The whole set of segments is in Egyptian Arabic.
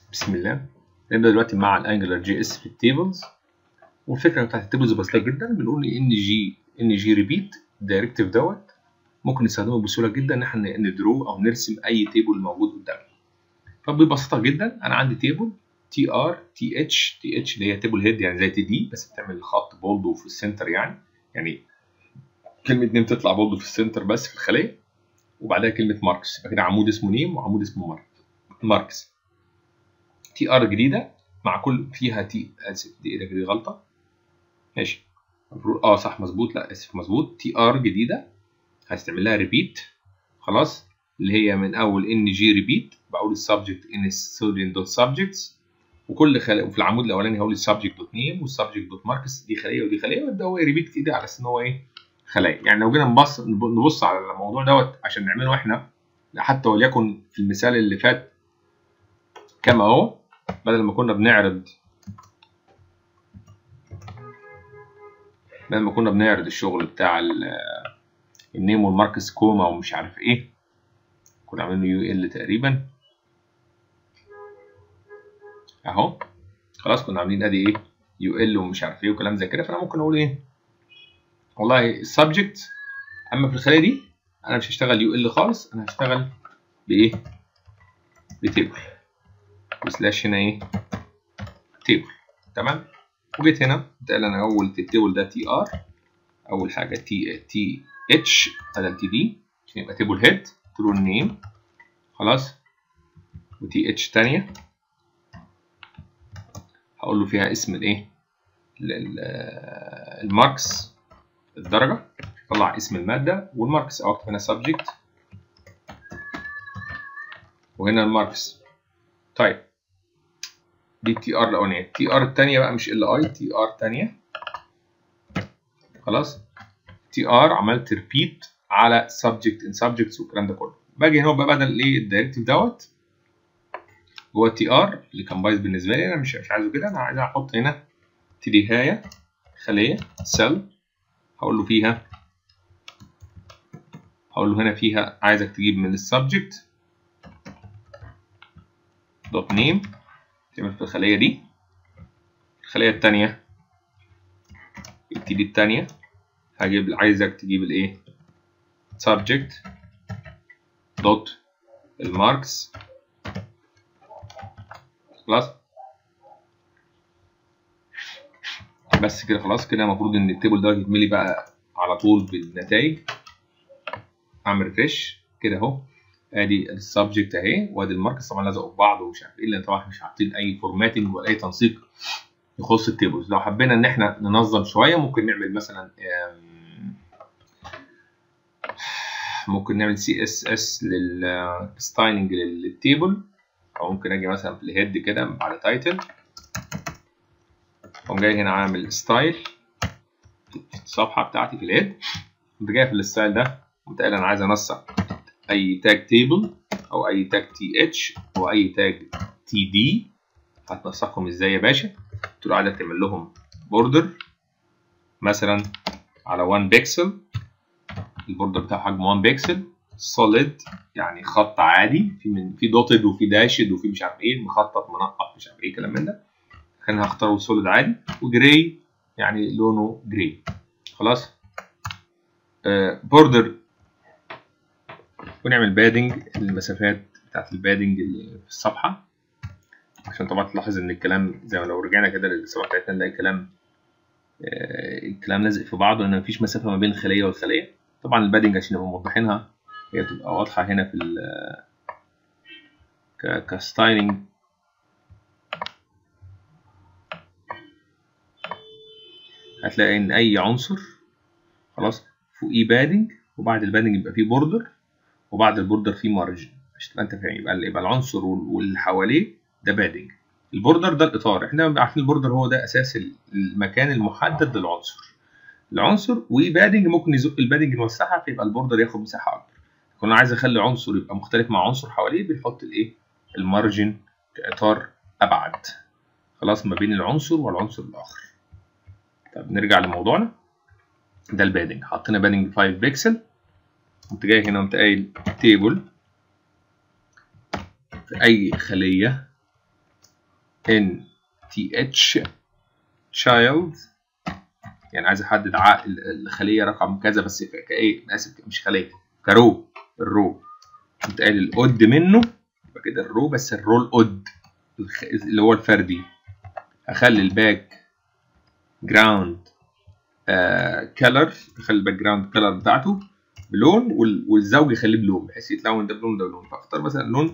بسم الله نبدا دلوقتي مع الانجلر جي اس في التيبلز والفكره بتاعت التيبلز بسيطه جدا بنقول ان جي ان جي ريبيت الدايركتيف دوت ممكن نستخدمه بسهوله جدا ان احنا ندرو او نرسم اي تيبل موجود قدامنا فببساطه جدا انا عندي تيبل تي ار تي اتش تي اتش اللي هي تيبل هيد يعني زي تي دي بس بتعمل خط بولدو في السنتر يعني يعني كلمه نيم تطلع بولدو في السنتر بس في الخليه وبعدها كلمه ماركس يبقى كده عمود اسمه نيم وعمود اسمه ماركس تي ار جديده مع كل فيها تي اسف دي دي غلطه ماشي المفروض اه صح مظبوط لا اسف مظبوط تي ار جديده هستعمل لها ريبيت خلاص اللي هي من اول ان جي ريبيت بقول السبجكت ان ستودنت دوت سبجكتس وكل خليه وفي العمود الاولاني هقول السبجكت دوت نيم والسبجكت دوت ماركس دي خليه ودي خليه ويبدا هو ريبيت كده على اساس ان هو ايه خلايا يعني لو جينا نبص نبص على الموضوع دوت عشان نعمله احنا حتى وليكن في المثال اللي فات كما اهو بدل ما كنا بنعرض بدل ما كنا بنعرض الشغل بتاع النيم والماركس كوما ومش عارف ايه كنا عاملين يو ال تقريبا اهو خلاص كنا عاملين ادي ايه يو ال ومش عارف ايه وكلام زي كده فانا ممكن اقول ايه والله السبجكت اما في الخليه دي انا مش هشتغل يو ال خالص انا هشتغل بايه بتيبل وسلاش هنا ايه تيبل تمام وجيت هنا قلت انا اول في التيبل ده تي ار اول حاجه تي تي اتش بدل تي دي عشان يبقى تيبل هيد قلت له النيم خلاص وتي اتش تانية هقول له فيها اسم الايه الماركس الدرجه طلع اسم الماده والماركس او اكتب هنا subject وهنا الماركس طيب دي تي ار الاولانيه التي ار الثانيه بقى مش ال اي تي ار ثانيه خلاص تي ار عملت ريبيت على سبجكت ان سبجكتس والكلام ده كله باجي هنا بقى بدل ايه الدايركتيف دوت جوه التي ار اللي كان بايظ بالنسبه لي انا مش مش عايزه كده انا عايز احط هنا تريهايه خليه سيل هقول له فيها هقول له هنا فيها عايزك تجيب من السبجكت دوت نيم تعمل في الخلية دي الخلية التانية التي التانية هجيب عايزك تجيب الايه subject دوت الماركس خلاص بس كده خلاص كده المفروض ان التيبل ده يتملي بقى على طول بالنتائج اعمل ريفريش كده اهو ادي السبجكت اهي وادي الماركس طبعا لزقوا في بعض ومش عارف ايه لان طبعا مش حاطين اي فورماتنج ولا اي تنسيق يخص التيبلز لو حبينا ان احنا ننظم شويه ممكن نعمل مثلا ممكن نعمل سي اس اس للستايلنج للتيبل او ممكن اجي مثلا في الهيد كده على تايتل اقوم جاي هنا عامل ستايل في الصفحه بتاعتي في الهيد قمت جاي في الستايل ده قمت قايل انا عايز انسق اي تاج تيبل او اي تاج تي اتش او اي تاج تي دي هتنسقهم ازاي يا باشا قلت له عايزك تعمل لهم بوردر مثلا على 1 بيكسل البوردر بتاعه حجمه 1 بيكسل سوليد يعني خط عادي في من في دوتد وفي داشد وفي مش عارف ايه مخطط منقط مش عارف ايه كلام من ده خلينا هختاره سوليد عادي وجراي يعني لونه جراي خلاص آه بوردر ونعمل بادنج المسافات بتاعت البادنج اللي في الصفحة عشان طبعا تلاحظ ان الكلام زي ما لو رجعنا كده للصفحة بتاعتنا نلاقي الكلام آه الكلام لازق في بعضه لان مفيش مسافة ما بين خلية والخلية طبعا البادنج عشان نبقى موضحينها هي بتبقى واضحة هنا في ال كستايلنج هتلاقي ان اي عنصر خلاص فوقيه بادنج وبعد البادنج يبقى فيه بوردر وبعد البوردر فيه مارجن عشان تبقى انت فاهم يبقى يبقى العنصر واللي حواليه ده بادنج البوردر ده الاطار احنا عارفين البوردر هو ده اساس المكان المحدد للعنصر العنصر وبادنج ممكن يزق البادنج المساحه فيبقى البوردر ياخد مساحه اكبر كنا عايز اخلي عنصر يبقى مختلف مع عنصر حواليه بنحط الايه المارجن كاطار ابعد خلاص ما بين العنصر والعنصر الاخر طب نرجع لموضوعنا ده البادنج حطينا بادنج 5 بيكسل قمت جاي هنا قمت قايل تيبل في اي خليه ان تي اتش child يعني عايز احدد عقل الخليه رقم كذا بس كايه اسف مش خليه كرو الرو كنت قايل الاود منه يبقى كده الرو بس الرو الاود اللي هو الفردي اخلي الباك جراوند كلر اخلي الباك جراوند كلر بتاعته بلون والزوج يخليه بلون بحيث يتلون ده بلون ده بلون فاختار مثلا لون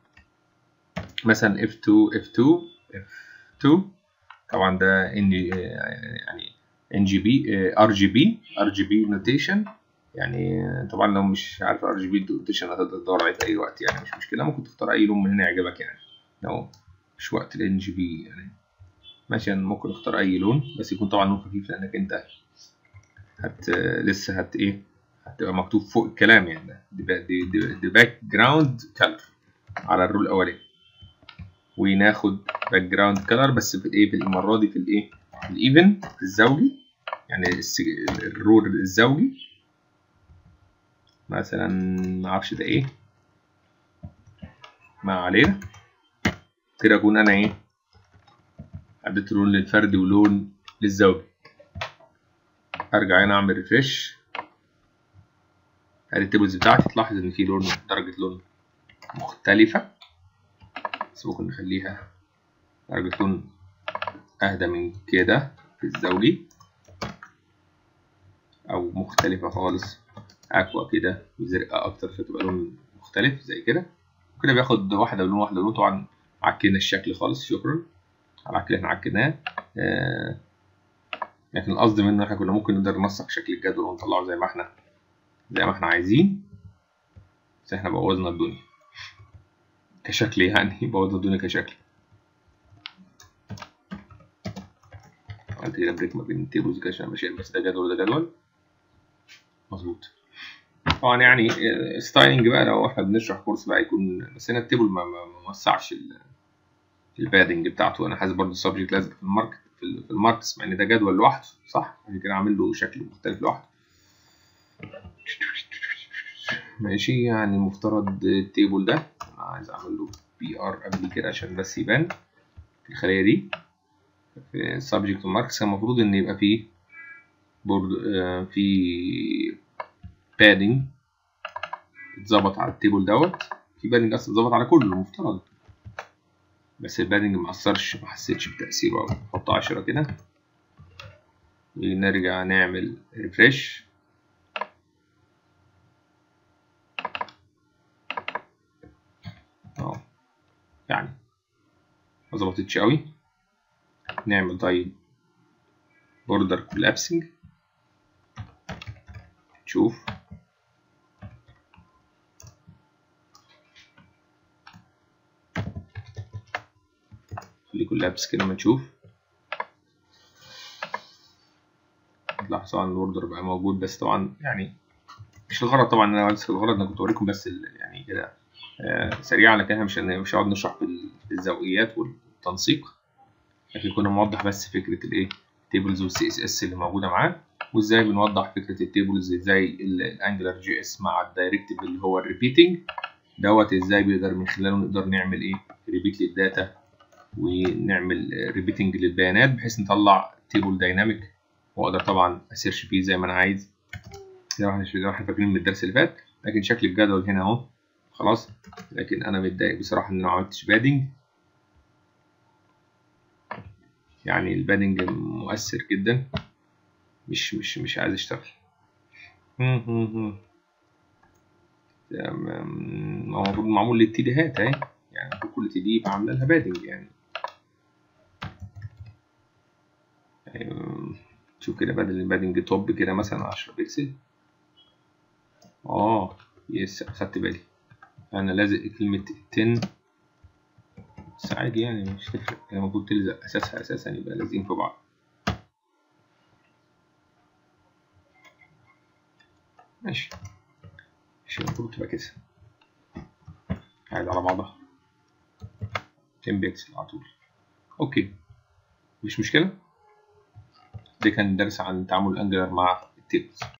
مثلا F2 F2 F2 طبعا ده ان يعني ان جي بي ار جي بي ار جي بي نوتيشن يعني طبعا لو مش عارف ار جي بي نوتيشن هتقدر تدور عليه في اي وقت يعني مش مشكله ممكن تختار اي لون من هنا يعجبك يعني لو مش وقت الان جي بي يعني ماشي ممكن اختار اي لون بس يكون طبعا لون خفيف لانك انت هت لسه هت ايه هتبقى مكتوب فوق الكلام يعني ده دي, دي, دي باك جراوند كلر على الرول الاولاني وناخد باك جراوند كلر بس في الايه في المره دي في الايه في الايفن في الزوجي يعني الرول الزوجي مثلا معرفش ده ايه ما علينا كده اكون انا ايه حددت لون للفردي ولون للزوجي ارجع هنا اعمل ريفريش ادي التيبلز بتاعتي تلاحظ ان في لون درجة لون مختلفة بس ممكن نخليها درجة لون اهدى من كده في الزوجي او مختلفة خالص اكوا كده وزرقاء اكتر فتبقى لون مختلف زي كده وكده بياخد واحدة لون واحدة لون طبعا عكينا الشكل خالص شكرا على العك اللي احنا عكناه آه لكن القصد منه احنا كنا ممكن نقدر ننسق شكل الجدول ونطلعه زي ما احنا زي ما احنا عايزين بس احنا بوظنا الدنيا كشكل يعني بوظنا الدنيا كشكل عملت كده بريك ما بين التيبلز كده عشان ماشي بس ده جدول وده جدول مظبوط طبعا يعني ستايلنج بقى لو احنا بنشرح كورس بقى يكون بس هنا التيبل ما موسعش البادنج بتاعته انا حاسس برضه السبجكت لازم في الماركت في الماركس مع ان ده جدول لوحده صح عشان كده عامل له شكل مختلف لوحده ماشي يعني المفترض التيبل ده انا عايز اعمل له بي ار قبل كده عشان بس يبان في الخليه دي في subject ماركس المفروض ان يبقى فيه بورد آه في بادنج اتظبط على التيبل دوت في بادنج اصلا اتظبط على كله المفترض بس البادنج مأثرش محسيتش بتأثيره أوي نحط عشرة كده ونرجع نعمل ريفريش اه يعني ما ظبطتش أوي نعمل طيب بوردر كولابسنج شوف خلي كل لابس كده ما نشوف تلاحظ طبعا الوردر بقى موجود بس طبعا يعني مش الغرض طبعا انا بس الغرض انا كنت اوريكم بس يعني كده آه سريعا لكن مش مش هقعد نشرح في الزاويات والتنسيق لكن كنا بنوضح بس فكره الايه التيبلز والسي اس اس اللي موجوده معاه وازاي بنوضح فكره التيبلز ازاي الانجلر جي اس مع الدايركتيف اللي هو الريبيتنج دوت ازاي بيقدر من خلاله نقدر نعمل ايه ريبيت للداتا ونعمل ريبيتنج للبيانات بحيث نطلع تيبل دايناميك واقدر طبعا اسيرش فيه زي ما انا عايز زي ما احنا فاكرين من الدرس اللي فات لكن شكل الجدول هنا اهو خلاص لكن انا متضايق بصراحه ان انا ما عملتش بادنج يعني البادنج مؤثر جدا مش مش مش عايز اشتغل هو المفروض معمول للتيديهات اهي يعني كل تي دي يبقى عامله لها بادنج يعني شوف كده بدل البادنج توب كده مثلا 10 بكسل اه يس خدت بالي انا لازق كلمة 10 بس عادي يعني مش تفرق لما كنت تلزق اساسها اساسا يبقى لازقين في بعض ماشي مش المفروض تبقى كده قاعد على بعضها 10 بكسل على طول اوكي مش مشكلة ده كان درس عن تعامل الانجلر مع التيبلز